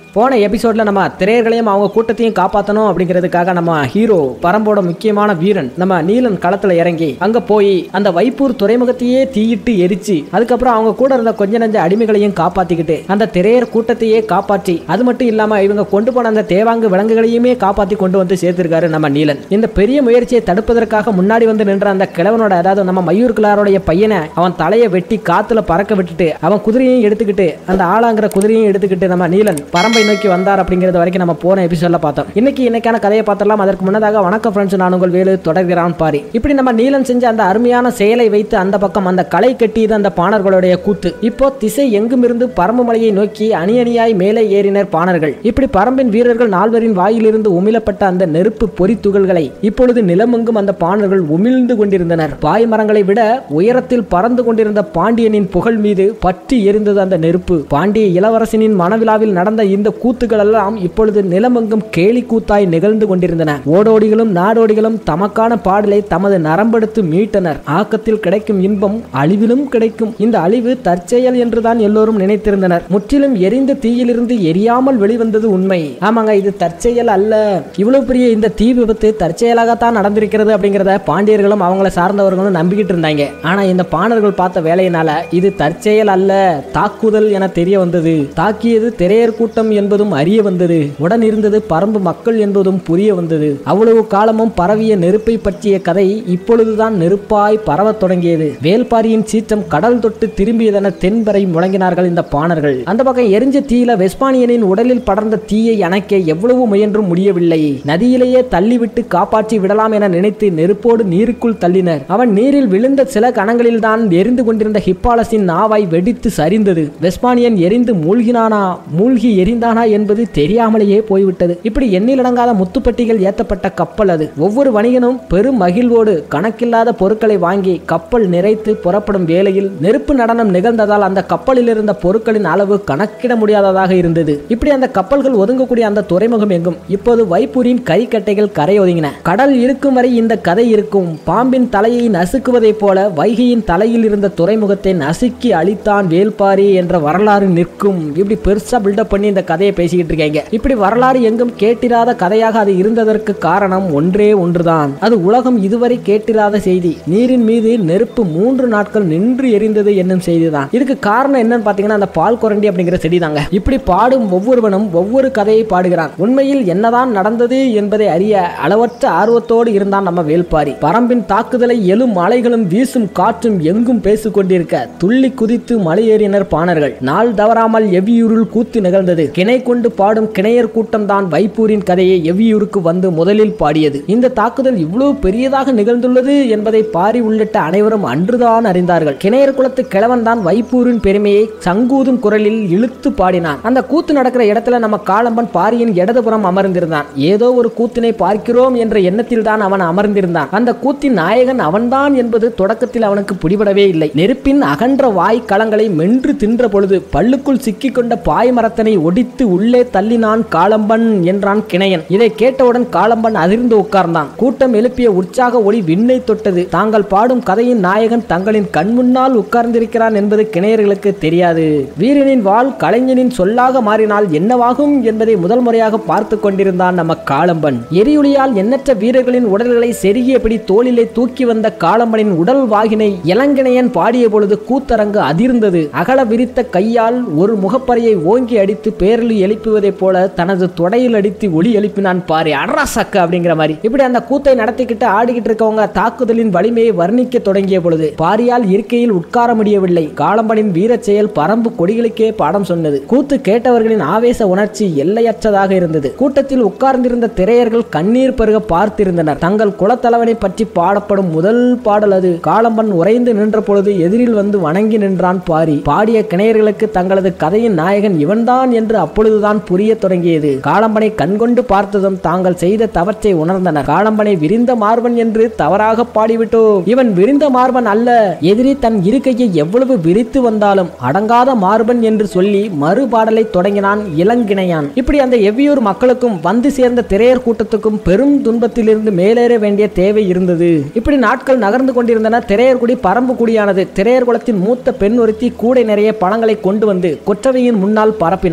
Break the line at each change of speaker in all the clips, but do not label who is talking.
போன எபிசோட்ல நம்ம திரையர்களையும் அவங்க கூட்டத்தையும் காப்பாற்றணும் அப்படிங்கிறதுக்காக நம்ம ஹீரோ பரம்போட முக்கியமான வீரன் நம்ம நீலன் களத்துல இறங்கி அங்க போய் அந்த வைப்பூர் துறைமுகத்தையே தீயிட்டு எரிச்சு அதுக்கப்புறம் அவங்க கூட இருந்த கொஞ்ச நஞ்ச அடிமைகளையும் காப்பாத்திக்கிட்டு அந்த திரையர் கூட்டத்தையே காப்பாற்றி அது மட்டும் இல்லாம இவங்க கொண்டு போன அந்த தேவாங்கு விலங்குகளையுமே காப்பாத்தி கொண்டு வந்து சேர்த்திருக்காரு நம்ம நீலன் இந்த பெரிய முயற்சியை தடுப்பதற்காக முன்னாடி வந்து நின்ற அந்த கிழவனோட அதாவது நம்ம மயூர் கிளாரோடைய பையனை அவன் தலையை வெட்டி காத்துல பறக்க விட்டுட்டு அவன் குதிரையையும் எடுத்துக்கிட்டு அந்த ஆளாங்கிற குதிரையும் எடுத்துக்கிட்டு நம்ம நீலன் பரம்பை நோக்கி வந்தார் அப்படிங்கிறது வரைக்கும் நம்ம போன எபிசோட்ல பார்த்தோம் இன்னைக்கு இன்னைக்கான கதையை பார்த்தலாம் அதற்கு முன்னதாக வணக்கம் ஃப்ரெண்ட்ஸ் நான் உங்கள் வேலு தொடர்கிறான் பாரி இப்படி நம்ம நீலன் செஞ்ச அந்த அருமையான செயலை வைத்து அந்த பக்கம் அந்த களை கட்டியது அந்த பாணர்களுடைய கூத்து இப்போ திசை எங்கும் இருந்து பரம்பு மலையை நோக்கி அணி அணியாய் மேலே ஏறினர் பாணர்கள் இப்படி பரம்பின் வீரர்கள் நால்வரின் வாயிலிருந்து உமிழப்பட்ட அந்த நெருப்பு பொறி துகள்களை இப்பொழுது நிலமெங்கும் அந்த பாணர்கள் உமிழ்ந்து கொண்டிருந்தனர் பாய் மரங்களை விட உயரத்தில் பறந்து கொண்டிருந்த பாண்டியனின் புகழ் மீது பற்றி எரிந்தது அந்த நெருப்பு பாண்டிய இளவரசனின் மனவிழாவில் நடந்த இந்த கூத்துகள் எல்லாம் இப்பொழுது நிலமெங்கும் கேலி கூத்தாய் நிகழ்ந்து கொண்டிருந்தன ஓடோடிகளும் நாடோடிகளும் தமக்கான பாடலை தமது நரம்பெடுத்து மீட்டனர் ஆக்கத்தில் கிடைக்கும் இன்பம் அழிவிலும் கிடைக்கும் இந்த அழிவு தற்செயல் என்றுதான் எல்லோரும் நினைத்திருந்தனர் முற்றிலும் எரிந்த தீயிலிருந்து எரியாமல் வெளிவந்தது உண்மை ஆமாங்க இது தற்செயல் அல்ல இவ்வளவு பெரிய இந்த தீ விபத்து தற்செயலாகத்தான் நடந்திருக்கிறது அப்படிங்கிறத பாண்டியர்களும் அவங்கள சார்ந்தவர்களும் நம்பிக்கிட்டு இருந்தாங்க ஆனா இந்த பாணர்கள் பார்த்த வேலையினால இது தற்செயல் அல்ல தாக்குதல் என தெரிய வந்தது தாக்கியது திரையர் கூட்டம் என்பதும் அறிய வந்தது உடன் இருந்தது பரம்பு மக்கள் என்பதும் புரிய வந்தது அவ்வளவு காலமும் பரவிய நெருப்பை பற்றிய கதை இப்பொழுதுதான் நெருப்பாய் பரவத் தொடங்கியது வேல்பாரியின் சீற்றம் கடல் தொட்டு திரும்பியதென தென்பரை முழங்கினார்கள் இந்த பாணர்கள் அந்த பக்கம் எரிஞ்ச தீயில வெஸ்பானியனின் உடலில் படர்ந்த தீயை அணைக்க எவ்வளவு முயன்றும் முடியவில்லை நதியிலேயே தள்ளிவிட்டு காப்பாற்றி விடலாம் என நினைத்து நெருப்போடு நீருக்குள் தள்ளினர் அவன் நீரில் விழுந்த சில கணங்களில் தான் எரிந்து கொண்டிருந்த ஹிப்பாலஸின் நாவாய் வெடித்து சரிந்தது வெஸ்பானியன் எரிந்து மூழ்கினானா மூழ்கி எரிந்தானா என்பது தெரியாமலேயே போய்விட்டது இப்படி எண்ணிலடங்காத முத்துப்பட்டிகள் ஏத்தப்பட்ட கப்பல் அது ஒவ்வொரு வணிகனும் பெரும் மகிழ்வோடு கணக்கில்லாத பொருட்களை வாங்கி கப்பல் நிறைத்து புறப்படும் வேளையில் நெருப்பு நடனம் நிகழ்ந்ததால் அந்த கப்பலில் இருந்த பொருட்களின் அளவு கணக்கிட முடியாததாக இருந்தது இப்படி அந்த கப்பல்கள் ஒதுங்கக்கூடிய அந்த துறைமுகம் எங்கும் இப்போது வைப்பூரின் கரிக்கட்டைகள் கரை ஒதுங்கின கடல் இருக்கும் வரை இந்த கதை இருக்கும் பாம்பின் தலையை நசுக்குவதைப் போல வைகையின் தலையில் இருந்த துறைமுகத்தை நசுக்கி அழித்தான் வேல்பாரி என்ற வரலாறு நிற்கும் இப்படி பெருசா பில்டப் பண்ணி இந்த கதையை பேசிக்கிட்டு இருக்காங்க இப்படி வரலாறு எங்கும் கேட்டிராத கதையாக அது இருந்ததற்கு காரணம் ஒன்றே ஒன்றுதான் அது உலகம் இதுவரை கேட்டிராத செய்தி நீரின் மீது நெருப்பு மூன்று நாட்கள் நின்று எரிந்தது என்னும் செய்திதான் இதுக்கு காரணம் என்னன்னு பாத்தீங்கன்னா அந்த பால் குரண்டி அப்படிங்கிற செடி தாங்க இப்படி பாடும் ஒவ்வொருவனும் ஒவ்வொரு கதையை பாடுகிறான் உண்மையில் என்னதான் நடந்தது என்பதை அறிய அளவற்ற ஆர்வத்தோடு இருந்தான் நம்ம வேல்பாரி பரம்பின் தாக்குதலை எழும் மலைகளும் வீசும் காற்றும் எங்கும் பேசிக் கொண்டிருக்க துள்ளி குதித்து மலையேறினர் பாணர்கள் நாள் தவறாமல் எவ்வியூரில் கூத்து நிகழ்ந்தது கிணை கொண்டு பாடும் கிணையர் கூட்டம் தான் வைப்பூரின் கதையை எவ்வியூருக்கு வந்து முதலில் பாடியது இந்த தாக்குதல் இவ்வளவு பெரியதாக நிகழ்ந்துள்ளது என்பதை பாரி உள்ளிட்ட அனைவரும் அன்றுதான் அறிந்தார்கள் கிணையர் குலத்து கிழவன் தான் வைப்பூரின் பெருமையை சங்கூதும் குரலில் இழுத்து பாடினான் அந்த கூத்து நடக்கிற இடத்துல நம்ம காளம்பன் பாரியின் இடதுபுறம் அமர்ந்திருந்தான் ஏதோ ஒரு கூத்தினை பார்க்கிறோம் என்ற எண்ணத்தில் தான் அவன் அமர்ந்திருந்தான் அந்த கூத்தின் நாயகன் அவன்தான் என்பது தொடக்கத்தில் அவனுக்கு பிடிபடவே இல்லை நெருப்பின் அகன்ற வாய் களங்களை மென்று தின்ற பொழுது பல்லுக்குள் சிக்கிக் கொண்ட பாய் மரத்தனை ஒடித்து உள்ளே தள்ளினான் காளம்பன் என்றான் கிணையன் இதை கேட்டவுடன் காளம்பன் அதிர்ந்து உட்கார்ந்தான் கூட்டம் எழுப்பிய உற்சாக ஒளி விண்ணை தொட்டது தாங்கள் பாடும் கதையின் நாயகன் தங்களின் கண் முன்னால் உட்கார்ந்திருக்கிறான் என்பது கிணையர்களுக்கு தெரியாது வீரனின் வாள் கலைஞனின் சொல்லாக மாறினால் என்னவாகும் என்பதை முதல் முறையாக பார்த்து கொண்டிருந்தான் நம்ம காளம்பன் எரியுளியால் எண்ணற்ற வீரர்களின் உடல்களை செருகியபடி தோளிலே தூக்கி வந்த காளம்பனின் உடல் வாகினை இளங்கிணையன் பாடிய பொழுது கூத்தரங்கு அதிர்ந்தது அகல விரித்த கையால் ஒரு முகப்பறையை ஓங்கி அடித்து பேரலி எழுப்புவதைப் போல தனது தொடையில் அடித்து ஒளி எழுப்பினான் பாரு அட்ரா சக்க அப்படிங்கிற மாதிரி இப்படி அந்த கூத்தை நடத்திக்கிட்டு ஆடிக்கிட்டு இருக்கவங்க தாக்குதலின் வலிமையை வர்ணிக்க தொடங்கிய பொழுது பாரியால் இருக்கையில் உட்கார முடியவில்லை காளம்பனின் வீரச் செயல் பரம்பு கொடிகளுக்கே பாடம் சொன்னது கூத்து கேட்டவர்களின் ஆவேச உணர்ச்சி எல்லையற்றதாக இருந்தது கூட்டத்தில் உட்கார்ந்திருந்த திரையர்கள் கண்ணீர் பருக பார்த்திருந்தனர் தங்கள் குலத்தலைவனை பற்றி பாடப்படும் முதல் பாடல் அது காளம்பன் உறைந்து நின்ற பொழுது எதிரில் வந்து வணங்கி நின்றான் பாரி பாடிய கிணையர்களுக்கு தங்களது கதையின் நாயகன் இவன்தான் என்று அப்பொழுதுதான் புரியத் தொடங்கியது காளம்பனை கண்கொண்டு பார்த்ததும் தாங்கள் செய்த தவற்றை உணர்ந்தனர் காளம்பனை விரிந்த மார்பன் என்று தவறாக பாடிவிட்டோ இவன் விரிந்த மார்பன் அல்ல எதிரி தன் இருக்கையை எவ்வளவு விரித்து வந்தாலும் அடங்காத மார்பன் என்று சொல்லி மறுபாடலை தொடங்கினான் இளங்கிணையான் இப்படி அந்த எவ்வியூர் மக்களுக்கும் வந்து சேர்ந்த திரையர் கூட்டத்துக்கும் பெரும் துன்பத்திலிருந்து மேலேற வேண்டிய தேவை இருந்தது இப்படி நாட்கள் நகர்ந்து கொண்டிருந்தன திரையர்குடி பரம்பு குடியானது திரையர் குலத்தின் மூத்த பெண் ஒருத்தி கூடை நிறைய பழங்களை கொண்டு வந்து கொற்றவையின் முன்னால் பரப்பினாள் வழிபட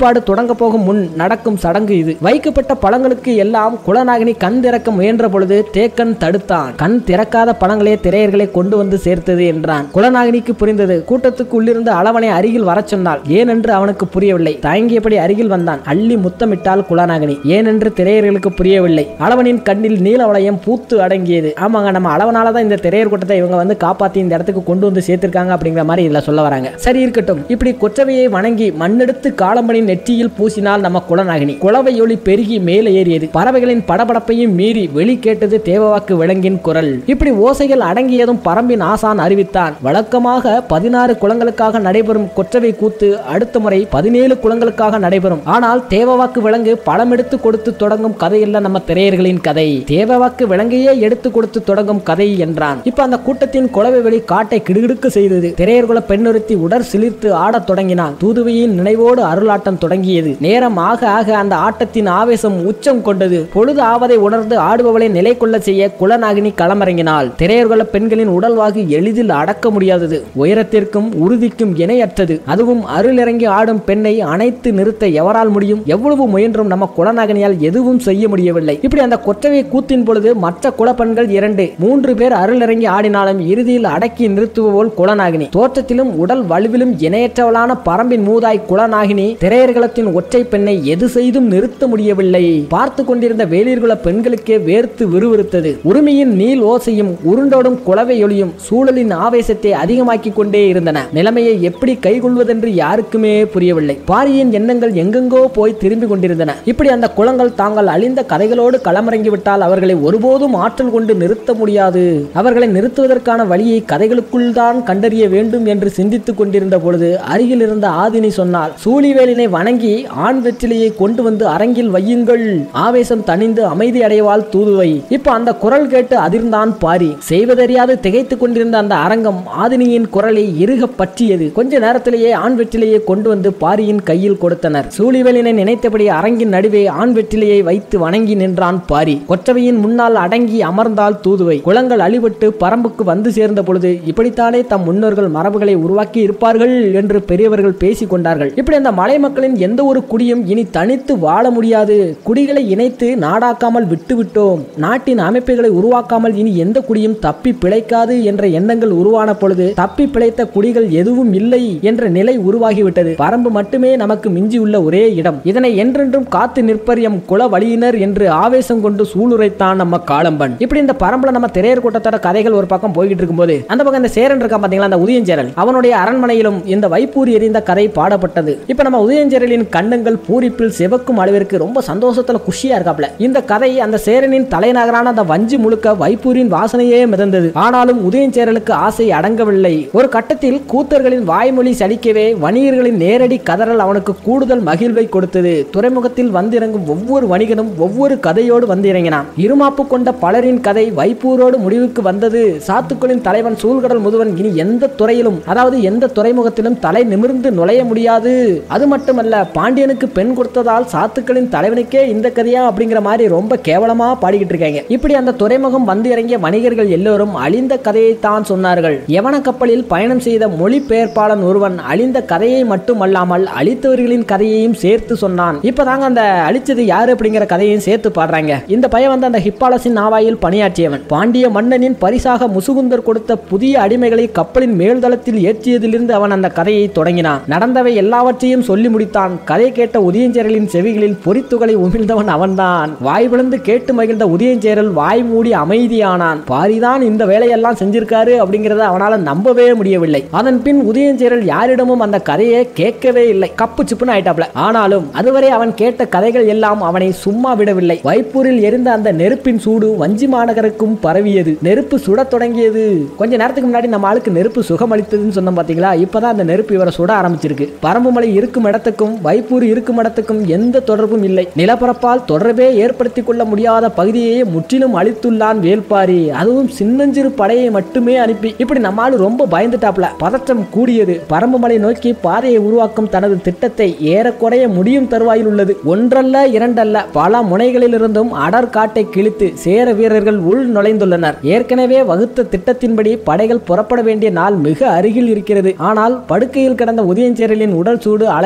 வழிபாடு தொடங்க போகும் முன் நடக்கும் சடங்கு இது வைக்கப்பட்ட பழங்களுக்கு எல்லாம் குலநாகினி கண் திறக்க முயன்ற பொழுது தேக்கன் தடுத்தான் கண் திறக்காத பழங்களே திரையர்களை கொண்டு வந்து சேர்த்தது என்றான் குலநாகினிக்கு புரிந்தது கூட்டத்துக்கு உள்ளிருந்து அளவனை அருகில் வரச் சொன்னாள் ஏனென்று அவனுக்கு புரியவில்லை தயங்கியபடி அருகில் வந்தான் அள்ளி முத்தமிட்டாள் குலநாகினி ஏனென்று திரையர்களுக்கு புரியவில்லை அளவனின் கண்ணில் நீல வளையம் பூத்து அடங்கியது ஆமாங்க நம்ம அளவனால தான் இந்த திரையர் கூட்டத்தை இவங்க வந்து காப்பாத்தி இந்த இடத்துக்கு கொண்டு வந்து சேர்த்திருக்காங்க அப்படிங்கிற மாதிரி இதுல சொல்ல வராங்க சரி இருக்கட்டும் இப்படி கொற்றவையை வணங்கி மண்ணெடுத்து காலம்பணி நெற்றியில் பூசினால் நம்ம குலநாகினி குளவை ஒளி பெருகி மேலே ஏறியது பறவைகளின் படபடப்பையும் மீறி வெளி கேட்டது தேவவாக்கு விலங்கின் குரல் இப்படி ஓசைகள் அடங்கியதும் பரம்பின் ஆசான் அறிவித்தான் வழக்கமாக பதினாறு குளங்களுக்காக நடைபெறும் கொற்றவை கூத்து அடுத்த முறை பதினேழு குளங்களுக்காக நடைபெறும் ஆனால் தேவவாக்கு விலங்கு பழம் எடுத்து கொடுத்து தொடங்கும் கதை இல்ல நம்ம திரையர்களின் கதை தேவவாக்கு விலங்கையே எடுத்து கொடுத்து தொடங்கும் கதை என்றான் இப்ப அந்த கூட்டத்தின் குளவை வெளி காட்டை கிடுகிடுக்க செய்தது திரையர்குல பெண்ணொருத்தி உடற் சிலிர்த்து ஆடத் தொடங்கினான் தூதுவையின் நினைவோடு அருளாட்டம் தொடங்கியது நேரம் ஆக ஆக அந்த ஆட்டத்தின் ஆவேசம் உச்சம் கொண்டது பொழுது ஆவதை உணர்ந்து ஆடுபவளை நிலை கொள்ள செய்ய குலநாகினி களமிறங்கினாள் திரையர்குல பெண்களின் உடல்வாகு எளிதில் அடக்க முடியாதது உயரத்திற்கும் உறுதிக்கும் இணையற்றது அதுவும் அருள் இறங்கி ஆடும் பெண்ணை அணைத்து நிறுத்த எவரால் முடியும் எவ்வளவு முயன்றும் நம்ம குலநாகனியால் எதுவும் செய்ய முடியவில்லை இப்படி அந்த கொற்றவை கூத்தின் பொழுது மற்ற குலப்பெண்கள் இரண்டு மூன்று பேர் அருள் இறங்கி ஆடினாலும் இறுதியில் அடக்கி நிறுத்துவோல் குலநாகினி தோற்றத்திலும் உடல் வலுவிலும் இணையற்றவளான பரம்பின் மூதாய் குலநாகினி திரையர்களத்தின் ஒற்றை பெண்ணை எது செய்தும் நிறுத்த முடியவில்லை பார்த்து கொண்டிருந்த வேளிர்குல பெண்களுக்கே வேர்த்து விறுவிறுத்தது உரிமையின் நீல் ஓசையும் உருண்டோடும் குளவை ஒளியும் சூழலின் ஆவேசத்தை அதிகமாக்கி கொண்டே இருந்தன நிலைமையை எப்படி கைகொள்வதென்று யாருக்குமே புரியவில்லை பாரியின் எண்ணங்கள் எங்கெங்கோ போய் திரும்பி கொண்டிருந்தன இப்படி அந்த குளங்கள் தாங்கள் அழிந்த கதைகளோடு களமிறங்கிவிட்டால் அவர்களை ஒருபோதும் ஆற்றல் கொண்டு நிறுத்த முடியாது அவர்களை நிறுத்துவதற்கான வழியை கதைகளுக்குள் தான் கண்டறிய வேண்டும் என்று சிந்தித்துக் கொண்டிருந்த பொழுது அருகில் இருந்த ஆதினி சொன்னாள் சூழிவேலினை வணங்கி ஆண் வெற்றிலையை கொண்டு வந்து அரங்கில் வையுங்கள் ஆவேசம் தணிந்து அமைதி அடைவாள் தூதுவை இப்ப அந்த குரல் கேட்டு அதிர்ந்தான் பாரி செய்வதறியாது திகைத்துக் கொண்டிருந்த அந்த அரங்கம் ஆதினியின் குரலை இறுக பற்றியது கொஞ்ச நேரத்திலேயே ஆண் வெற்றிலையை கொண்டு வந்து பாரியின் கையில் கொடுத்தனர் சூழிவேலினை நினைத்தபடி அரங்கின் நடுவே ஆண் வெற்றிலையை வைத்து வணங்கி நின்றான் பாரி கொற்றவையின் முன்னால் அடங்கி அமர்ந்தால் தூதுவை குளங்கள் அழிபட்டு பரம்புக்கு வந்து சேர்ந்த பொழுது இப்படித்தானே தம் முன்னோர்கள் மரபுகளை உருவாக்கி இருப்பார்கள் என்று பெரியவர்கள் பேசிக் கொண்டார்கள் இப்படி அந்த மலை மக்களின் எந்த ஒரு குடியும் இனி தனித்து வாழ முடியாது குடிகளை இணைத்து நாடாக்காமல் விட்டுவிட்டோம் நாட்டின் அமைப்புகளை உருவாக்காமல் இனி எந்த குடியும் தப்பி பிழைக்காது என்ற எண்ணங்கள் உருவான பொழுது தப்பி பிழைத்த குடிகள் எதுவும் இல்லை என்ற நிலை உருவாகிவிட்டது பரம்பு மட்டுமே நமக்கு மிஞ்சியுள்ள ஒரே இடம் இதனை என்றென்றும் காத்து நிற்பர் எம் குல வழியினர் என்று ஆவேசம் கொண்டு சூளுரைத்தான் நம்ம காளம்பன் இப்படி இந்த பரம்புல நம்ம திரையர் கூட்டத்தோட கதைகள் ஒரு பக்கம் போய்கிட்டு இருக்கும்போது அந்த பக்கம் இந்த சேரன் இருக்கான் பாத்தீங்களா அந்த உதயஞ்சேரல் அவனுடைய அரண்மனையிலும் இந்த வைப்பூர் எரிந்த கதை பாடப்பட்டது இப்ப நம்ம உதயஞ்சேரலின் கண்ணங்கள் பூரிப்பில் சிவக்கும் அளவிற்கு ரொம்ப சந்தோஷத்துல குஷியா இருக்காப்ல இந்த கதை அந்த சேரனின் தலைநகரான அந்த வஞ்சி முழுக்க வைப்பூரின் வாசனையே மிதந்தது ஆனாலும் உதயஞ்சேரலுக்கு ஆசை அடங்கவில்லை ஒரு கட்டத்தில் கூத்தர்களின் வாய்மொழி சலிக்கவே வணிகர்களின் நேரடி கதறல் அவனுக்கு கூடுதல் மகிழ்வை கொடுத்தது துறைமுகத்தில் வந்திறங்கும் ஒவ்வொரு வணிகனும் ஒவ்வொரு கதையோடு வந்து இறங்கினான் இருமாப்பு கொண்ட பலரின் கதை வைப்பூரோடு முடிவுக்கு வந்தது சாத்துக்குளின் தலைவன் சூழ்கடல் முதுவன் இனி எந்த துறையிலும் அதாவது எந்த துறைமுகத்திலும் தலை நிமிர்ந்து நுழைய முடியாது அது மட்டுமல்ல பாண்டியனுக்கு பெண் கொடுத்ததால் சாத்துக்களின் தலைவனுக்கே இந்த கதையா அப்படிங்கிற மாதிரி ரொம்ப கேவலமா பாடிக்கிட்டு இருக்காங்க இப்படி அந்த துறைமுகம் வந்து இறங்கிய வணிகர்கள் எல்லோரும் அழிந்த கதையை தான் சொன்னார்கள் யவன கப்பலில் பயணம் செய்த மொழிபெயர்ப்பாளன் ஒருவன் அழிந்த கதையை மட்டுமல்லாமல் அழித்தவர்களின் கதையையும் சேர்த்து சொன்னான் இப்பதாங்க அந்த அழிச்சது யாரு அப்படிங்கிற கதையையும் சேர்த்து பாடுறாங்க இந்த பையன் வந்து அந்த ஹிப்பாலசின் நாவாயில் பணியாற்றியவன் பாண்டிய மன்னனின் பரிசாக முசுகுந்தர் கொடுத்த புதிய அடிமைகளை கப்பலின் மேல்தளத்தில் ஏற்றியதிலிருந்து அவன் அந்த கதையை தொடங்கினான் நடந்தவை எல்லாவற்றையும் சொல்லி முடித்தான் கதை கேட்ட உதயஞ்சேரலின் செவிகளில் பொறித்துகளை உமிழ்ந்தவன் அவன்தான் வாய் விழுந்து கேட்டு மகிழ்ந்த உதயஞ்சேரல் வாய் மூடி அமைதியானான் பாரிதான் இந்த வேலையெல்லாம் செஞ்சிருக்காரு அப்படிங்கறத அவனால நம்பவே முடியவில்லை அதன் பின் உதயஞ்சேரல் யாரிடமும் அந்த கதையை கேட்கவே இல்லை கப்பு சிப்புன்னு ஆயிட்டாப்ல ஆனாலும் அதுவரை அவன் கேட்ட கதைகள் எல்லாம் அவனை சும்மா விடவில்லை வைப்பூரில் எரிந்த அந்த நெருப்பின் சூடு வஞ்சி மாநகருக்கும் பரவியது நெருப்பு சுடத் தொடங்கியது கொஞ்ச நேரத்துக்கு முன்னாடி நம்ம ஆளுக்கு நெருப்பு சுகமளித்ததுன்னு சொன்னோம் பாத்தீங்களா இப்பதான் அந்த நெருப்பு இவரை சுட ஆரம்பிச்சிருக்கு பரம்புமலை இருக்கும் இடத்துக்கும் வைப்பூர் இருக்கும் இடத்துக்கும் எந்த தொடர்பும் இல்லை நிலப்பரப்பால் தொடர்பே ஏற்படுத்திக் கொள்ள முடியாத பகுதியை முற்றிலும் அழித்துள்ளான் வேல்பாரி அதுவும் சின்னஞ்சிறு படையை மட்டுமே அனுப்பி இப்படி நம்ம ஆளு ரொம்ப பயந்துட்டாப்ல பதற்றம் கூடியது பரம்புமலை நோக்கி பாதையை உருவாக்கும் தனது திட்டத்தை ஏறக்குறைய முடியும் தருவாயில் உள்ளது ஒன்றல்ல இரண்டல்ல பல முனைகளிலிருந்தும் அடர் காட்டை கிழித்து சேர வீரர்கள் உள் நுழைந்துள்ளனர் ஏற்கனவே வகுத்த திட்டத்தின்படி படைகள் புறப்பட வேண்டிய நாள் மிக அருகில் இருக்கிறது ஆனால் படுக்கையில் கிடந்த உதயஞ்சேரலின் உடல் சூடு அளவிட முடியாத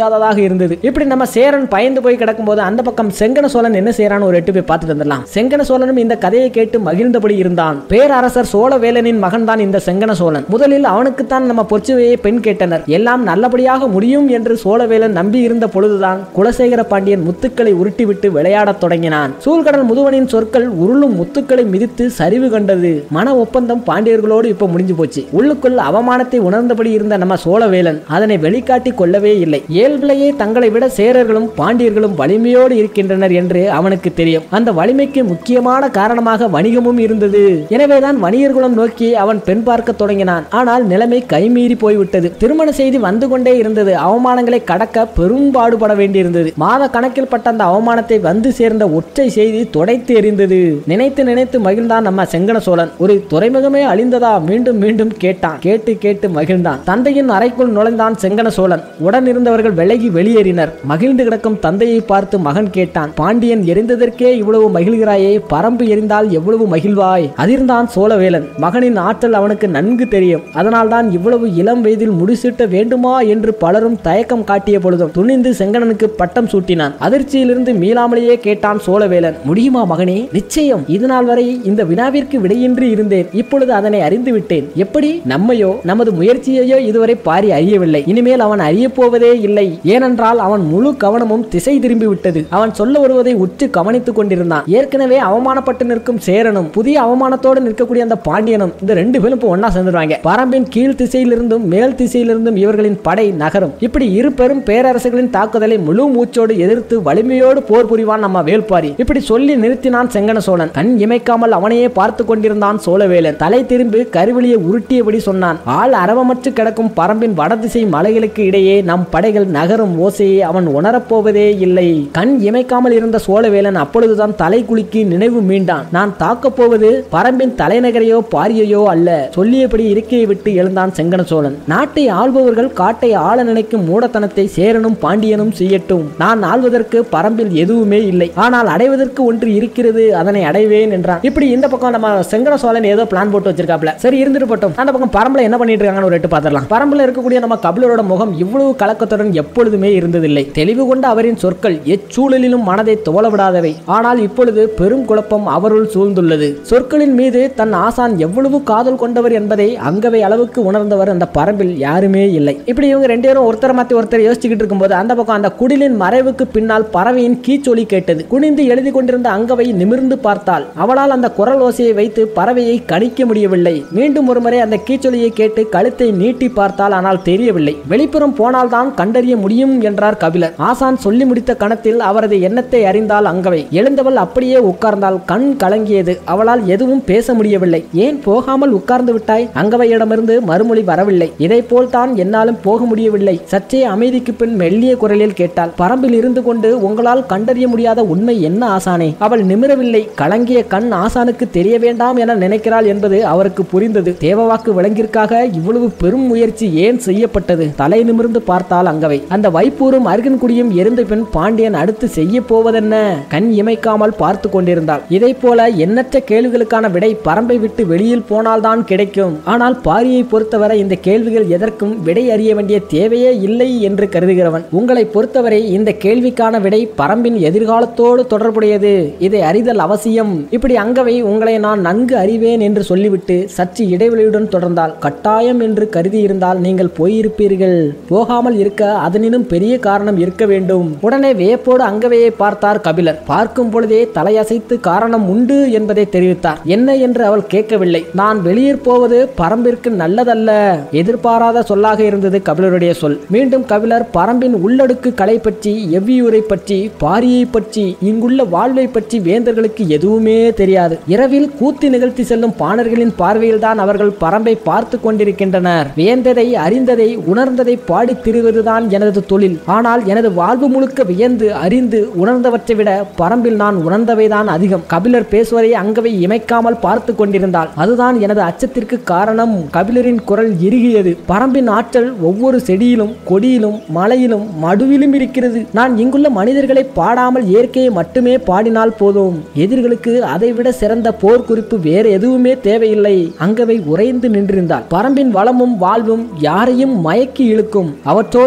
முடியாததாக இருந்தது இப்படி நம்ம சேரன் பயந்து போய் கிடக்கும்போது அந்த பக்கம் செங்கன சோழன் என்ன செய்யறான்னு ஒரு எட்டு போய் பார்த்துட்டு வந்துடலாம் செங்கன சோழனும் இந்த கதையை கேட்டு மகிழ்ந்தபடி இருந்தான் பேரரசர் சோழவேலனின் மகன் தான் இந்த செங்கன சோழன் முதலில் அவனுக்குத்தான் நம்ம பொற்சுவையை பெண் கேட்டனர் எல்லாம் நல்லபடியாக முடியும் என்று சோழவேலன் நம்பி இருந்த பொழுதுதான் குலசேகர பாண்டியன் முத்துக்களை உருட்டிவிட்டு விளையாடத் தொடங்கினான் சூழ்கடல் முதுவனின் சொற்கள் உருளும் முத்துக்களை மிதித்து சரிவு கண்டது மன ஒப்பந்தம் பாண்டியர்களோடு இப்ப முடிஞ்சு போச்சு உள்ளுக்குள் அவமானத்தை உணர்ந்தபடி இருந்த நம்ம சோழவேலன் அதனை வெளிக்காட்டி கொள்ளவே இல்லை இயல்பிலேயே தங்களை விட சேரர்களும் பாண்டியர்களும் வலிமையோடு இருக்கின்றனர் என்று அவனுக்கு தெரியும் அந்த வலிமைக்கு முக்கியமான காரணமாக வணிகமும் இருந்தது எனவேதான் வணிகர்குலம் நோக்கி அவன் பெண் பார்க்க தொடங்கினான் ஆனால் நிலைமை கைமீறி போய்விட்டது திருமண செய்தி வந்து கொண்டே இருந்தது அவமானங்களை கடக்க பெரும் பாடுபட வேண்டியிருந்தது மாத கணக்கில் பட்ட அந்த அவமானத்தை வந்து சேர்ந்த ஒற்றை செய்தி துடைத்து எறிந்தது நினைத்து நினைத்து மகிழ்ந்தான் நம்ம செங்கன சோழன் ஒரு துறைமுகமே அழிந்ததா மீண்டும் மீண்டும் கேட்டான் கேட்டு கேட்டு மகிழ்ந்தான் தந்தையின் அறைக்குள் நுழைந்தான் செங்கன சோழன் உடன் இருந்தவர்கள் விலகி வெளியேறினர் மகிழ்ந்து கிடக்கும் தந்தையை பார்த்து மகன் கேட்டான் பாண்டியன் எரிந்ததற்கே இவ்வளவு மகிழ்கிறாயே பரம்பு எரிந்தால் எவ்வளவு மகிழ்வாய் அதிர்ந்தான் சோழவேலன் மகனின் ஆற்றல் அவனுக்கு நன்கு தெரியும் அதனால்தான் இவ்வளவு இளம் வயதில் முடிசூட்ட வேண்டுமா என்று பலரும் தயக்கம் காட்டிய பொழுதும் துணிந்து செங்கனனுக்கு பட்டம் சூட்டினான் அதிர்ச்சியிலிருந்து மீளாமலேயே கேட்டான் சோழவேலன் முடியுமா மகனே நிச்சயம் இது நாள் வரை இந்த வினாவிற்கு விடையின்றி இருந்தேன் இப்பொழுது அதனை அறிந்து விட்டேன் எப்படி நம்மையோ நமது முயற்சியையோ இதுவரை பாரி அறியவில்லை இனிமேல் அவன் அறியப் போவதே இல்லை ஏனென்றால் அவன் முழு கவனமும் திசை திரும்பி விட்டது அவன் சொல்ல வருவதை உற்று கவனித்துக் கொண்டிருந்தான் ஏற்கனவே அவமானப்பட்டு நிற்கும் சேரனும் புதிய அவமானத்தோடு நிற்கக்கூடிய அந்த பாண்டியனும் இந்த ரெண்டு பேரும் இப்போ ஒன்னா சேர்ந்துருவாங்க பரம்பின் கீழ் திசையிலிருந்தும் மேல் திசையிலிருந்தும் இவர்களின் படை நகரும் இப்படி இரு பெரும் பேரரசுகளின் தாக்குதலை முழு மூச்சோடு எதிர்த்து வலிமையோடு போர் புரிவான் நம்ம வேல்பாரி இப்படி சொல்லி நிறுத்தினான் செங்கன சோழன் கண் இமைக்காமல் அவனையே பார்த்து கொண்டிருந்தான் சோழவேலன் தலை திரும்பி கருவிலியை உருட்டியபடி சொன்னான் ஆள் அரவமற்று கிடக்கும் பரம்பின் வடதிசை மலைகளுக்கு இடையே நம் படைகள் நகரும் ஓசையை அவன் உணரப்போவதே இல்லை கண் இமைக்காமல் இருந்த சோழவேலன் அப்பொழுதுதான் தலை குலுக்கி நினைவு மீண்டான் நான் தாக்கப் போவது பரம்பின் தலைநகரையோ பாரியையோ அல்ல சொல்லியபடி இருக்கையை விட்டு எழுந்தான் செங்கன சோழன் நாட்டை ஆள்பவர்கள் காட்டை ஆள நினைக்கும் மூடத்தனத்தை சேரனும் பாண்டியனும் செய்யட்டும் நான் ஆள்வதற்கு பரம்பில் எதுவுமே இல்லை ஆனால் அடைவதற்கு ஒன்று இருக்கிறது அதனை அடைவேன் என்றான் இப்படி இந்த பக்கம் நம்ம செங்கன சோழன் ஏதோ பிளான் போட்டு வச்சிருக்காப்ல சரி இருந்துட்டு போட்டோம் அந்த பக்கம் பரம்பல என்ன பண்ணிட்டு இருக்காங்கன்னு ஒரு எட்டு பார்த்துடலாம் பரம்பல இருக்கக்கூடிய நம்ம கபிலரோட முகம் இவ்வளவு கலக்கத்துடன் எப்பொழுதுமே இருந்ததில்லை தெளிவு கொண்ட அவரின் சொற்கள் எச்சூழலிலும் மனதை துவள விடாதவை ஆனால் இப்பொழுது பெரும் குழப்பம் அவருள் சூழ்ந்துள்ளது சொற்களின் மீது தன் ஆசான் எவ்வளவு காதல் கொண்டவர் என்பதை அங்கவை அளவுக்கு உணர்ந்தவர் அந்த பரம்பில் யாருமே இல்லை இப்படி இவங்க ரெண்டு பேரும் ஒருத்தர் மாத்தி ஒருத்தர் யோசிச்சுக்கிட்டு இருக்கும்போது அந்த பக்கம் அந்த குடிலின் மறைவுக்கு பின்னால் பறவையின் கீச்சொலி கேட்டது குனிந்து எழுதி கொண்டிருந்த அங்கவை நிமிர்ந்து பார்த்தாள் அவளால் அந்த குரல் ஓசையை வைத்து பறவையை கணிக்க முடியவில்லை மீண்டும் ஒருமுறை அந்த கீச்சொலியை கேட்டு கழுத்தை நீட்டி பார்த்தால் ஆனால் தெரியவில்லை வெளிப்புறம் போனால்தான் கண்டறிய முடியும் என்றார் கபிலர் ஆசான் சொல்லி முடித்த கணத்தில் அவரது எண்ணத்தை அறிந்தால் அங்கவை எழுந்தவள் அப்படியே உட்கார்ந்தால் கண் கலங்கியது அவளால் எதுவும் பேச முடியவில்லை ஏன் போகாமல் உட்கார்ந்து விட்டாய் அங்கவையிடமிருந்து மறுமொழி வரவில்லை இதை போல் தான் என்னாலும் போக முடியவில்லை சற்றே அமைதிக்கு பின் மெல்லிய குரலில் கேட்டாள் பரம்பில் இருந்து கொண்டு உங்களால் கண்டறிய முடியாத உண்மை என்ன ஆசானே அவள் நிமிரவில்லை கலங்கிய கண் ஆசானுக்கு தெரிய வேண்டாம் என நினைக்கிறாள் என்பது அவருக்கு புரிந்தது தேவவாக்கு விலங்கிற்காக இவ்வளவு பெரும் முயற்சி ஏன் செய்யப்பட்டது தலை நிமிர்ந்து பார்த்தால் அங்கவை அந்த வைப்பூரும் அருகன்குடியும் எரிந்த பின் பாண்டியன் அடுத்து செய்ய போவதென்ன கண் இமைக்காமல் பார்த்து கொண்டிருந்தாள் இதை போல எண்ணற்ற கேள்விகளுக்கான விடை பரம்பை விட்டு வெளியில் போனால்தான் கிடைக்கும் ஆனால் பாரியை பொறுத்தவரை இந்த கேள்விகள் எதற்கும் விடை அறிய வேண்டிய தேவையே இல்லை என்று கருதுகிறவன் உங்களை பொறுத்தவரை இந்த கேள்விக்கான விடை பரம்பின் எதிர்காலத்தோடு தொடர்புடையது இதை அறிதல் அவசியம் இப்படி அங்கவை உங்களை நான் நன்கு அறிவேன் என்று சொல்லிவிட்டு சற்று இடைவெளியுடன் தொடர்ந்தால் கட்டாயம் என்று கருதி இருந்தால் நீங்கள் போயிருப்பீர்கள் போகாமல் இருக்க அதனினும் பெரிய காரணம் இருக்க வேண்டும் உடனே வியப்போடு அங்கவையை பார்த்தார் கபிலர் பார்க்கும் பொழுதே தலையசைத்து காரணம் உண்டு என்பதை தெரிவித்தார் என்ன என்று அவள் கேட்கவில்லை நான் வெளியில் போவது பரம்பிற்கு நல்லதல்ல எதிர்பாராத சொல்லாக இருந்தது கபிலருடைய சொல் மீண்டும் கபிலர் பரம்பின் உள்ளடுக்கு கலை பற்றி எவ்வியூரை பற்றி பாரியை பற்றி இங்குள்ள வாழ்வை பற்றி வேந்தர்களுக்கு எதுவுமே தெரியாது இரவில் கூத்து நிகழ்த்தி செல்லும் பாணர்களின் பார்வையில்தான் அவர்கள் பரம்பை பார்த்து கொண்டிருக்கின்றனர் வியந்ததை அறிந்ததை உணர்ந்ததை பாடித் திரிவதுதான் எனது தொழில் ஆனால் எனது வாழ்வு முழுக்க வியந்து அறிந்து உணர்ந்தவற்றை விட பரம்பில் நான் உணர்ந்தவைதான் அதிகம் கபிலர் பேசுவதை அங்கவை இமைக்காமல் பார்த்து கொண்டிருந்தாள் அதுதான் எனது அச்சத்திற்கு காரணம் கபிலரின் குரல் இறுகியது பரம்பின் ஆற்றல் ஒவ்வொரு செடியிலும் கொடியிலும் மலையிலும் மடுவிலும் இருக்கிறது நான் இங்குள்ள மனிதர்களை பாடாமல் இயற்கையை மட்டுமே பாடினால் போதும் எதிர்களுக்கு அதைவிட சிறந்த போர் குறிப்பு வேறு எதுவுமே தேவையில்லை அங்கவை உறைந்து நின்றிருந்தாள் பரம்பின் வளமும் வாழ்வும் யாரையும் மயக்கி இழுக்கும் அவற்றோடு எனது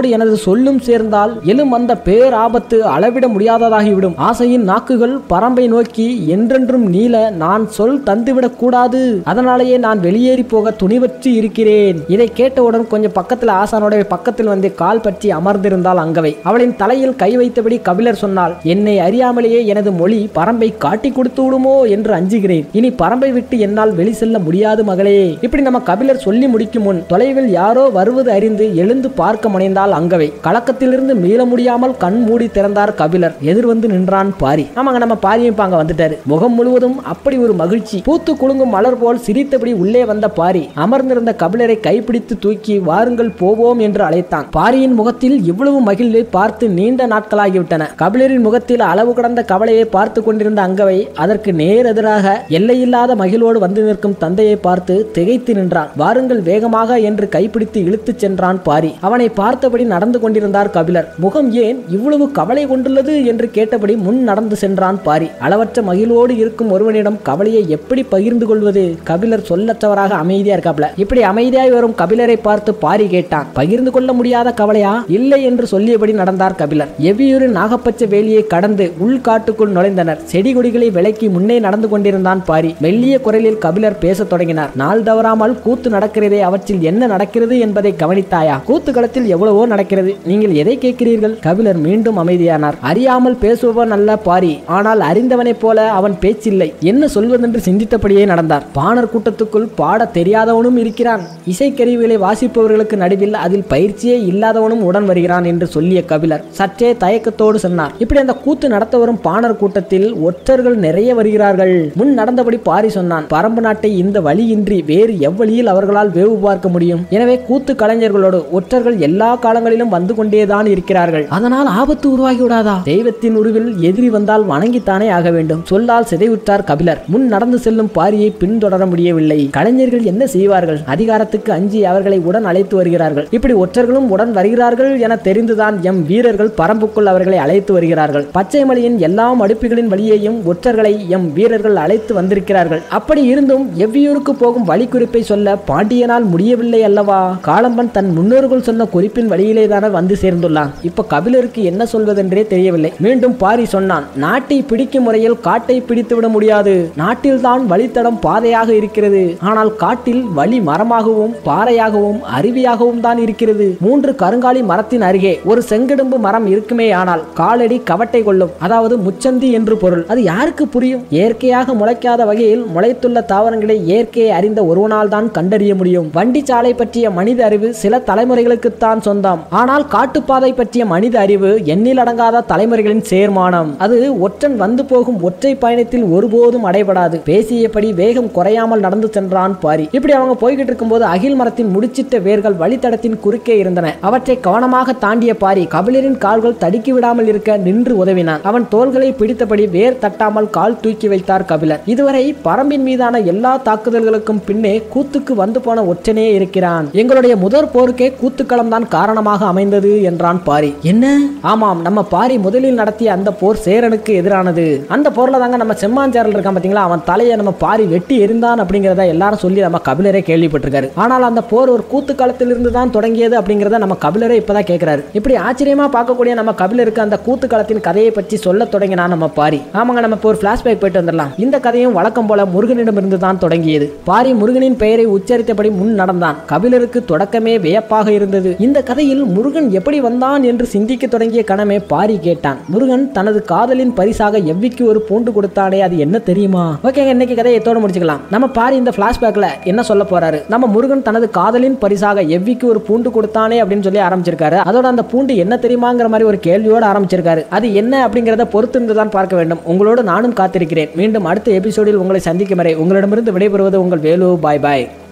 சொல்லும் சேர்ந்தால் எழும் அந்த பேராபத்து அளவிட முடியாததாகிவிடும் ஆசையின் நாக்குகள் பரம்பை நோக்கி என்றென்றும் நீள நான் சொல் தந்துவிடக் கூடாது அதனாலேயே நான் வெளியேறி போக துணிவற்று இருக்கிறேன் இதை கேட்டவுடன் கொஞ்சம் பக்கத்தில் ஆசானுடைய பக்கத்தில் வந்து கால் பற்றி அமர்ந்திருந்தாள் அங்கவை அவளின் தலையில் கை வைத்தபடி கபிலர் சொன்னால் என்னை அறியாமலேயே எனது மொழி பரம்பை காட்டி கொடுத்து விடுமோ என்று அஞ்சுகிறேன் இனி பரம்பை விட்டு என்னால் வெளி செல்ல முடியாது மகளே இப்படி நம்ம கபிலர் சொல்லி முடிக்கும் முன் தொலைவில் யாரோ வருவது அறிந்து எழுந்து பார்க்க முனைந்தால் அங்கவை கலக்கத்திலிருந்து மீள முடியாமல் கண் மூடி திறந்தார் கபிலர் எதிர் வந்து நின்றான் பாரி ஆமாங்க நம்ம பாரியும் இப்ப அங்க வந்துட்டாரு முகம் முழுவதும் அப்படி ஒரு மகிழ்ச்சி பூத்து குலுங்கும் மலர் போல் சிரித்தபடி உள்ளே வந்த பாரி அமர்ந்திருந்த கபிலரை கைப்பிடித்து தூக்கி வாருங்கள் போவோம் என்று அழைத்தான் பாரியின் முகத்தில் இவ்வளவு மகிழ்வை பார்த்து நீண்ட நாட்களாகிவிட்டன கபிலரின் முகத்தில் அளவு கடந்த கவலையை பார்த்து கொண்டிருந்த அங்கவை அதற்கு நேர் எதிராக எல்லையில்லாத மகிழ்வோடு வந்து நிற்கும் தந்தையை பார்த்து திகைத்து நின்றான் வாருங்கள் வேகமாக என்று கைப்பிடித்து இழுத்துச் சென்றான் பாரி அவனை பார்த்தபடி நடந்து கொண்டிருந்தார் கபிலர் முகம் ஏன் இவ்வளவு கவலை கொண்டுள்ளது என்று கேட்டபடி முன் நடந்து சென்றான் பாரி அளவற்ற மகிழ்வோடு இருக்கும் ஒருவனிடம் கவலையை எப்படி பகிர்ந்து கொள்வது கபிலர் சொல்லற்றவராக அமைதியா இருக்காப்ல இப்படி அமைதியாய் வரும் கபிலரை பார்த்து பாரி கேட்டான் பகிர்ந்து கொள்ள முடியாத கவலையா இல்லை என்று சொல்லியபடி நடந்தார் கபிலர் எவ்வியூரின் நாகப்பச்சை வேலியை கடந்து உள்காட்டுக்குள் நுழைந்தனர் செடி கொடிகளை விலக்கி முன்னே நடந்து கொண்டிருந்தான் பாரி மெல்லிய குரலில் கபிலர் பேசத் தொடங்கினார் நாள் தவறாமல் கூத்து நடக்கிறதே அவற்றில் என்ன நடக்கிறது என்பதை கவனித்தாயா கூத்து களத்தில் எவ்வளவோ நடக்கிறது நீங்கள் எதை கேட்கிறீர்கள் கபிலர் மீண்டும் அமைதியானார் அறியாமல் பேசுபவன் அல்ல பாரி ஆனால் அறிந்தவனைப் போல அவன் பேச்சில்லை என்ன சொல்வதென்று சிந்தித்தபடியே நடந்தார் பாணர் கூட்டத்துக்குள் பாட தெரியாதவனும் இருக்கிறான் இசைக்கருவிகளை வாசிப்பவர்களுக்கு நடுவில் அதில் பயிற்சியே இல்லாதவனும் உடன் வருகிறான் என்று சொல்லிய கபிலர் சற்றே தயக்கத்தோடு சொன்னார் இப்படி அந்த கூத்து நடத்த வரும் பாணர் கூட்டத்தில் ஒற்றர்கள் நிறைய வருகிறார்கள் முன் நடந்தபடி பாரி சொன்னான் பரம்பு நாட்டை இந்த வழியின்றி வேறு எவ்வழியில் அவர்களால் வேவு பார்க்க முடியும் எனவே கூத்து கலைஞர்களோடு ஒற்றர்கள் எல்லா காலங்களிலும் வந்து கொண்டேதான் இருக்கிறார்கள் அதனால் ஆபத்து உருவாகி விடாதா தெய்வத்தின் உருவில் எதிரி வந்தால் வணங்கித்தானே ஆக வேண்டும் சொல்லால் சிதைவுற்றார் கபிலர் முன் நடந்து செல்லும் பாரியை பின்தொடர முடியவில்லை கலைஞர்கள் என்ன செய்வார்கள் அதிகாரத்துக்கு அஞ்சி அவர்களை உடன் அழைத்து வருகிறார்கள் இப்படி ஒற்றர்களும் உடன் வருகிறார்கள் என தெரிந்துதான் எம் வீரர்கள் பரம்புக்குள் அவர்களை அழைத்து வருகிறார்கள் பச்சை மலையின் எல்லா அடுப்புகளின் வழியையும் ஒற்றர்களை எம் வீரர்கள் அழைத்து வந்திருக்கிறார்கள் அப்படி இருந்தும் எவ்வியூருக்கு போகும் வழி குறிப்பை சொல்ல பாண்டியனால் முடியவில்லை அல்லவா காளம்பன் தன் முன்னோர்கள் சொன்ன குறிப்பின் வழியிலே தானே வந்து சேர்ந்துள்ளான் இப்ப கபிலருக்கு என்ன சொல்வதென்றே தெரியவில்லை மீண்டும் பாரி சொன்னான் நாட்டை பிடிக்கும் முறையில் காட்டை பிடித்து விட முடியாது நாட்டில்தான் வழித்தடம் பாதையாக இருக்கிறது ஆனால் காட்டில் வழி மரமாகவும் பாறையாகவும் அருவியாகவும் தான் இருக்கிறது மூன்று கருங்காலி மரத்தின் அருகே ஒரு செங்கடும்பு மரம் இருக்குமே ஆனால் காலடி கவட்டை கொள்ளும் அதாவது முச்சந்தி என்று பொருள் அது யாருக்கு புரியும் இயற்கையாக முளைக்காத வகையில் முளைத்துள்ள தாவரங்களை இயற்கையை அறிந்த ஒருவனால் தான் கண்டறிய முடியும் வண்டி சாலை பற்றிய மனித அறிவு சில தலைமுறைகளுக்குத்தான் சொந்தம் ஆனால் காட்டுப்பாதை பற்றிய மனித அறிவு எண்ணில் அடங்காத தலைமுறைகளின் சேர்மானம் அது ஒற்றன் வந்து போகும் ஒற்றை பயணத்தில் ஒருபோதும் அடைபடாது பேசியபடி வேகம் குறையாமல் நடந்து சென்றான் பாரி இப்படி அவங்க போய்கிட்டு இருக்கும்போது அகில் மரத்தின் முடிச்சிட்ட வேர்கள் வழித்தடத்தின் குறுக்கே இருந்தன அவற்றை கவனமாக தாண்டிய பாரி கபிலரின் கால்கள் தடுக்கி விடாமல் இருக்க நின்று உதவினான் அவன் தோள்களை பிடித்தபடி வேர் தட்டாமல் கால் தூக்கி வைத்தார் கபிலர் இதுவரை பரம்பின் மீதான எல்லா தாக்குதல்களுக்கும் பின்னே கூத்துக்கு வந்து போன ஒற்றனே இருக்கிறான் எங்களுடைய முதற் போருக்கே கூத்துக்களம் தான் காரணமாக அமைந்தது என்றான் பாரி என்ன ஆமாம் நம்ம பாரி முதலில் நடத்திய அந்த போர் சேரனுக்கு எதிரானது அந்த போர்ல தாங்க நம்ம செம்மாஞ்சாரல் இருக்கான் பாத்தீங்களா அவன் தலையை நம்ம பாரி வெட்டி எரிந்தான் அப்படிங்கிறத எல்லாரும் சொல்லி நம்ம கபிலரே கேள்விப்பட்டிருக்காரு ஆனால் அந்த போர் ஒரு கூத்து காலத்தில் இருந்து தான் தொடங்கியது அப்படிங்கிறத நம்ம கபிலரே இப்பதான் கேட்கிறாரு இப்படி ஆச்சரியமா பார்க்கக்கூடிய நம்ம கபிலருக்கு அந்த கூத்து காலத்தின் கதையை பற்றி சொல்ல தொடங்கினா நம்ம பாரி ஆமாங்க நம்ம இப்போ ஒரு பிளாஷ்பேக் போயிட்டு வந்துடலாம் இந்த கதையும் வழக்கம் போல முருகனிடமிருந்து தான் தொடங்கியது பாரி முருகனின் பெயரை உச்சரித்தபடி முன் நடந்தான் கபிலருக்கு தொடக்கமே வியப்பாக இருந்தது இந்த கதையில் முருகன் எப்படி வந்தான் என்று சிந்திக்க தொடங்கிய கணமே பாரி கேட்டான் முருகன் தனது காதலின் பரிசாக எவ்விக்கு ஒரு பூண்டு கொடுத்தானே அது என்ன தெரியுமா ஓகேங்க இன்னைக்கு கதையை எத்தோட முடிச்சுக்கலாம் நம்ம பாரி இந்த பிளாஷ்பேக்ல என்ன சொல்ல போறாரு நம்ம முருகன் தனது காதலின் பரிசாக எவ்விக்கு ஒரு பூண்டு கொடுத்தானே அப்படின்னு சொல்லி ஆரம்பிச்சிருக்காரு அதோட அந்த பூண்டு என்ன தெரியுமாங்கிற மாதிரி ஒரு கேள்வியோட ஆரம்பிச்சிருக்காரு அது என்ன அப்படிங்கறத பொறுத்திருந்து தான் பார்க்க வேண்டும் உங்களோடு நானும் காத்திருக்கிறேன் மீண்டும் அடுத்த எபிசோடில் உங்களை சந்திக்கும் வரை உங்களிடமிருந்து விடைபெறுவது உங்கள் வேலு பாய் பாய்